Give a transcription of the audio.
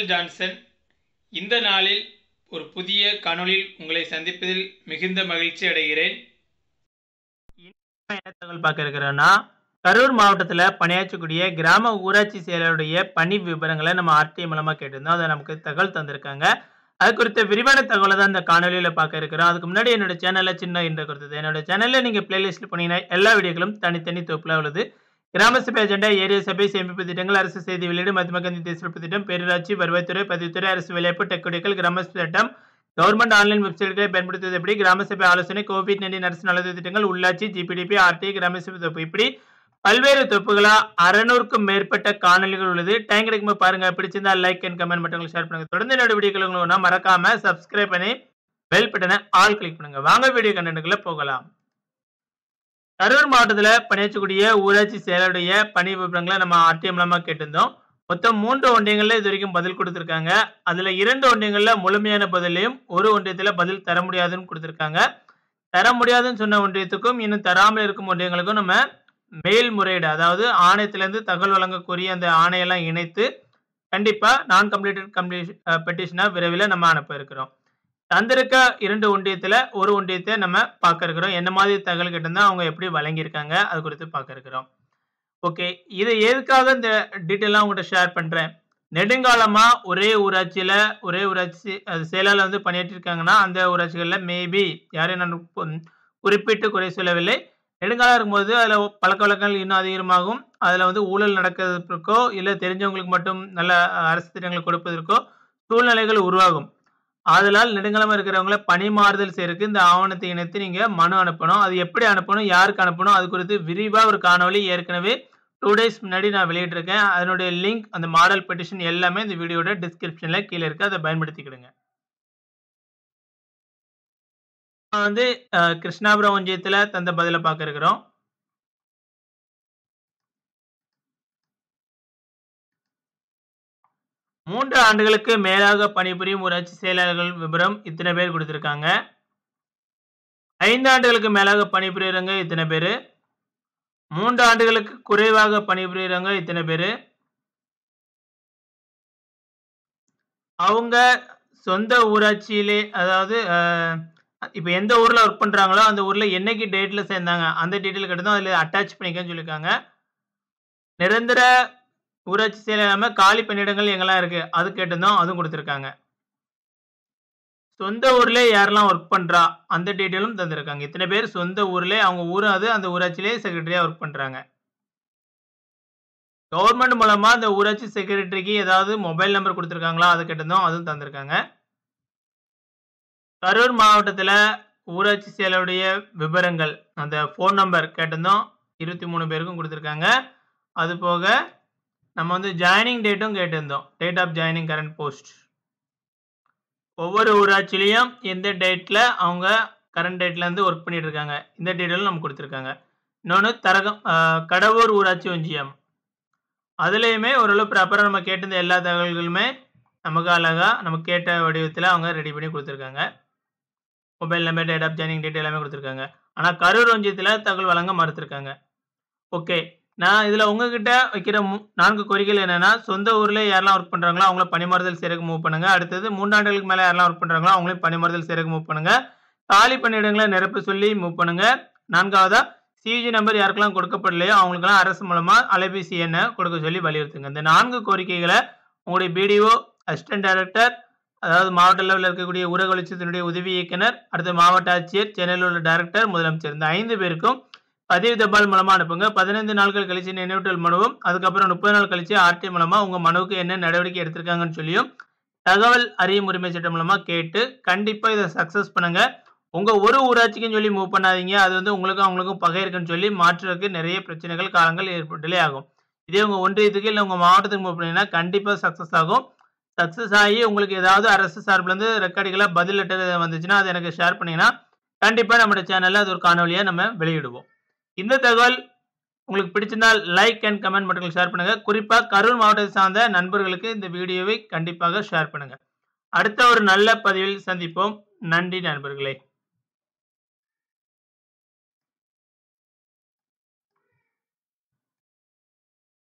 Michael Johnson இந்த நாளில் ஒரு புதிய காணொளியில் உங்களை சந்திப்பதில் மிகுந்த மகிழ்ச்சி அடைகிறேன் என்ன தகவல் பார்க்க இருக்கிறோம்னா கரூர் மாவட்டத்தில் பணியாற்றக்கூடிய கிராம ஊராட்சி செயலருடைய பணி விவரங்களை நம்ம ஆர்டிஐ மூலமாக கேட்டிருந்தோம் அதை நமக்கு தகவல் தந்திருக்காங்க அது குறித்த விரிவான தகவலை தான் இந்த காணொலியில் பார்க்க இருக்கிறோம் அதுக்கு முன்னாடி என்னோட சேனலில் சின்ன இன்று கொடுத்தது என்னோட சேனலில் நீங்கள் பிளேலிஸ்ட் போனீங்கன்னா எல்லா வீடியோக்களும் தனித்தனி தொகுப்பில் உள்ளது கிராம சபை அஜெண்டா ஏரியா சபை சேமிப்பு திட்டங்கள் அரசு செய்தி வெளியீடு மத்திய கந்தி தேசியப்பு திட்டம் பேரூராட்சி வருவாய்த்துறை பதிவுத்துறை அரசு வேலைவாய்ப்பு டெக்குடிக்கல் கிராம சபை சட்டம் கவர்மெண்ட் ஆன்லைன் வெப்சைட்களை பயன்படுத்துவது எப்படி கிராம சபை ஆலோசனை கோவிட் நைன்டீன் அரசு நலத்திட்ட திட்டங்கள் உள்ளாட்சி ஜிபிடிபி ஆர்டி கிராம சபை தொகுப்பு இப்படி பல்வேறு தொகுப்புகளா அறநூறுக்கும் மேற்பட்ட காணொலிகள் உள்ளது டைம் கிடைக்கும்போது பாருங்க பிடிச்சிருந்தா லைக் அண்ட் கமெண்ட் மட்டும் ஷேர் பண்ணுங்க தொடர்ந்து என்னோட வீடியோக்கள் உங்களுக்கு மறக்காம சப்ஸ்கிரைப் பண்ணி பெல் பட்டனை ஆல் கிளிக் பண்ணுங்க வாங்க வீடியோ கண்டென்ட்டுக்குள்ள போகலாம் கரூர் மாவட்டத்தில் பணியாற்றக்கூடிய ஊராட்சி செயலருடைய பணி விவரங்களை நம்ம ஆர்டிஎம் மூலமாக கேட்டிருந்தோம் மொத்தம் மூன்று ஒன்றியங்கள்ல இது வரைக்கும் பதில் கொடுத்துருக்காங்க அதுல இரண்டு ஒன்றியங்கள்ல முழுமையான பதிலையும் ஒரு ஒன்றியத்துல பதில் தர முடியாதுன்னு கொடுத்துருக்காங்க தர முடியாதுன்னு சொன்ன ஒன்றியத்துக்கும் இன்னும் தராமல் இருக்கும் ஒன்றியங்களுக்கும் நம்ம மேல்முறையீடு அதாவது ஆணையத்திலேருந்து தகவல் வழங்கக்கூடிய அந்த ஆணையெல்லாம் இணைத்து கண்டிப்பா நான் கம்ப்ளீட்டட் கம்ப்ளீட் பெட்டிஷனா விரைவில் நம்ம அனுப்ப இருக்கிறோம் தந்திருக்க இரண்டு ஒன்றியத்துல ஒரு ஒன்றியத்தை நம்ம பார்க்க இருக்கிறோம் என்ன மாதிரி தகவல் கேட்டிருந்தா அவங்க எப்படி வழங்கியிருக்காங்க அது குறித்து பார்க்க இருக்கிறோம் ஓகே இது எதுக்காக இந்த டீட்டெயிலாம் உங்கள்கிட்ட ஷேர் பண்ணுறேன் நெடுங்காலமாக ஒரே ஊராட்சியில் ஒரே ஊராட்சி அது செயலாளர் வந்து பண்ணிட்டு அந்த ஊராட்சிகளில் மேபி யாரையும் நான் கு- குறிப்பிட்டு குறை சொல்லவில்லை நெடுங்காலம் இருக்கும்போது அதில் பழக்க வழக்கங்கள் இன்னும் அதிகமாகும் அதில் வந்து ஊழல் நடக்கிறதுக்கோ இல்லை தெரிஞ்சவங்களுக்கு மட்டும் நல்ல அஹ், அரசு திட்டங்கள் கொடுப்பதற்கோ சூழ்நிலைகள் உருவாகும் ஆதலால் நெடுங்காலமாக இருக்கிறவங்கள பணி மாறுதல் செய்யறதுக்கு இந்த ஆவணத்தை இணைத்து நீங்கள் மனு அனுப்பணும் அது எப்படி அனுப்பணும் யாருக்கு அனுப்பணும் அது குறித்து விரிவாக ஒரு காணொளி ஏற்கனவே டூ டேஸ் முன்னாடி நான் வெளியிட்டிருக்கேன் அதனுடைய லிங்க் அந்த மாடல் பெட்டிஷன் எல்லாமே இந்த வீடியோட டிஸ்கிரிப்ஷனில் கீழே இருக்கு அதை பயன்படுத்திக்கிடுங்க நான் வந்து அஹ், கிருஷ்ணாபுரம் ஒன்றியத்தில் தந்த பதிலை பார்க்க இருக்கிறோம் மூன்று ஆண்டுகளுக்கு மேலாக பணிபுரியும் ஊராட்சி செயலாளர்கள் விவரம் இத்தனை பேர் கொடுத்துருக்காங்க ஐந்து ஆண்டுகளுக்கு மேலாக பணிபுரியறவங்க இத்தனை பேர் மூன்று ஆண்டுகளுக்கு குறைவாக பணிபுரியறவங்க இத்தனை பேர் அவங்க சொந்த ஊராட்சியிலே அதாவது இப்போ எந்த ஊரில் ஒர்க் பண்ணுறாங்களோ அந்த ஊரில் என்னைக்கு டேட்டில் சேர்ந்தாங்க அந்த டீட்டெயில் கிட்ட அதில் அட்டாச் பண்ணிக்கன்னு சொல்லியிருக்காங்க நிரந்தர ஊராட்சி செயலர் இல்லாமல் காலி பணியிடங்கள் எங்கெல்லாம் இருக்குது அது கேட்டிருந்தோம் அதுவும் கொடுத்துருக்காங்க சொந்த ஊர்ல யாரெல்லாம் ஒர்க் பண்றா அந்த டீட்டெயிலும் தந்திருக்காங்க இத்தனை பேர் சொந்த ஊர்ல அவங்க ஊரும் அது அந்த ஊராட்சியிலே செக்ரட்டரியா ஒர்க் பண்றாங்க கவர்மெண்ட் மூலமா அந்த ஊராட்சி செக்ரட்டரிக்கு ஏதாவது மொபைல் நம்பர் கொடுத்துருக்காங்களா அது கேட்டிருந்தோம் அதுவும் தந்திருக்காங்க கரூர் மாவட்டத்துல ஊராட்சி செயலருடைய விவரங்கள் அந்த ஃபோன் நம்பர் கேட்டிருந்தோம் இருபத்தி மூணு பேருக்கும் கொடுத்துருக்காங்க அது போக நம்ம வந்து ஜாயினிங் டேட்டும் கேட்டிருந்தோம் date of joining current post ஒவ்வொரு ஊராட்சிலையும் எந்த டேட்டில் அவங்க கரண்ட் டேட்லேருந்து ஒர்க் பண்ணிட்டு இருக்காங்க இந்த டீட்டெயிலும் நம்ம கொடுத்துருக்காங்க இன்னொன்று தரகம் ஆஹ் கடவூர் ஊராட்சி ஒன்றியம் அதுலேயுமே ஓரளவு ப்ராப்பராக நம்ம கேட்டிருந்த எல்லா தகவல்களுமே நமக்கு அழகாக நம்ம கேட்ட வடிவத்தில் அவங்க ரெடி பண்ணி கொடுத்துருக்காங்க mobile number date of joining date எல்லாமே கொடுத்துருக்காங்க ஆனால் கரூர் ஒன்றியத்தில் தகவல் வழங்க மறுத்திருக்காங்க ஓகே நான் இதில் உங்ககிட்ட வைக்கிற மு- நான்கு கோரிக்கைகள் என்னன்னா சொந்த ஊரில் யாரெல்லாம் ஒர்க் பண்ணுறாங்களோ அவங்கள பணிமாறுதல் செய்யறதுக்கு மூவ் பண்ணுங்க அடுத்தது மூன்றாண்டுகளுக்கு மேலே யாரெல்லாம் ஒர்க் பண்ணுறாங்களோ அவங்களையும் பணிமாறுதல் செய்யறதுக்கு மூவ் பண்ணுங்க காலி பணியிடங்களை நிரப்ப சொல்லி மூவ் பண்ணுங்க நான்காவதா சிஜி நம்பர் யாருக்கெல்லாம் கொடுக்கப்படலையோ அவங்களுக்கெல்லாம் அரசு மூலமா அலைபேசி எண்ணை கொடுக்க சொல்லி வலியுறுத்துங்க இந்த நான்கு கோரிக்கைகளை உங்களுடைய பிடிஓ அசிஸ்டன்ட் டைரக்டர் அதாவது மாவட்ட லெவலில் இருக்கக்கூடிய ஊரக வளர்ச்சித்தினுடைய உதவி இயக்குனர் அடுத்து மாவட்ட ஆட்சியர் சென்னையில் உள்ள டைரக்டர் முதலமைச்சர் இந்த ஐந்து பேருக்கும் பதிவு தபால் மூலமா அனுப்புங்க பதினைந்து நாட்கள் கழிச்சு நினைவூட்டல் மனுவும் அதுக்கப்புறம் முப்பது நாள் கழிச்சு ஆர்டி மூலமா உங்க மனுவுக்கு என்ன நடவடிக்கை எடுத்திருக்காங்கன்னு சொல்லியும் தகவல் அறியும் உரிமை சட்டம் மூலமா கேட்டு கண்டிப்பா இதை சக்சஸ் பண்ணுங்க உங்க ஒரு ஊராட்சிக்கும் சொல்லி மூவ் பண்ணாதீங்க அது வந்து உங்களுக்கும் அவங்களுக்கும் பகை இருக்குன்னு சொல்லி மாற்றுறதுக்கு நிறைய பிரச்சனைகள் காலங்கள் ஏற்பட்டுலே ஆகும் இதே உங்க ஒன்றியத்துக்கு இல்லை உங்க மாவட்டத்துக்கு மூவ் பண்ணீங்கன்னா கண்டிப்பா சக்சஸ் ஆகும் சக்சஸ் ஆகி உங்களுக்கு ஏதாவது அரசு சார்பில் இருந்து ரெக்கார்டுகளாக பதில் லெட்டர் வந்துச்சுன்னா அதை எனக்கு ஷேர் பண்ணீங்கன்னா கண்டிப்பாக நம்ம சேனலில் அது ஒரு காணொலியாக நம்ம வெளியிடுவோம் இந்த தகவல் உங்களுக்கு பிடிச்சிருந்தால் லைக் அண்ட் கமெண்ட் மட்டும் ஷேர் பண்ணுங்க குறிப்பாக கரூர் மாவட்டத்தை சார்ந்த நண்பர்களுக்கு இந்த வீடியோவை கண்டிப்பாக ஷேர் பண்ணுங்க அடுத்த ஒரு நல்ல பதிவில் சந்திப்போம் நன்றி நண்பர்களே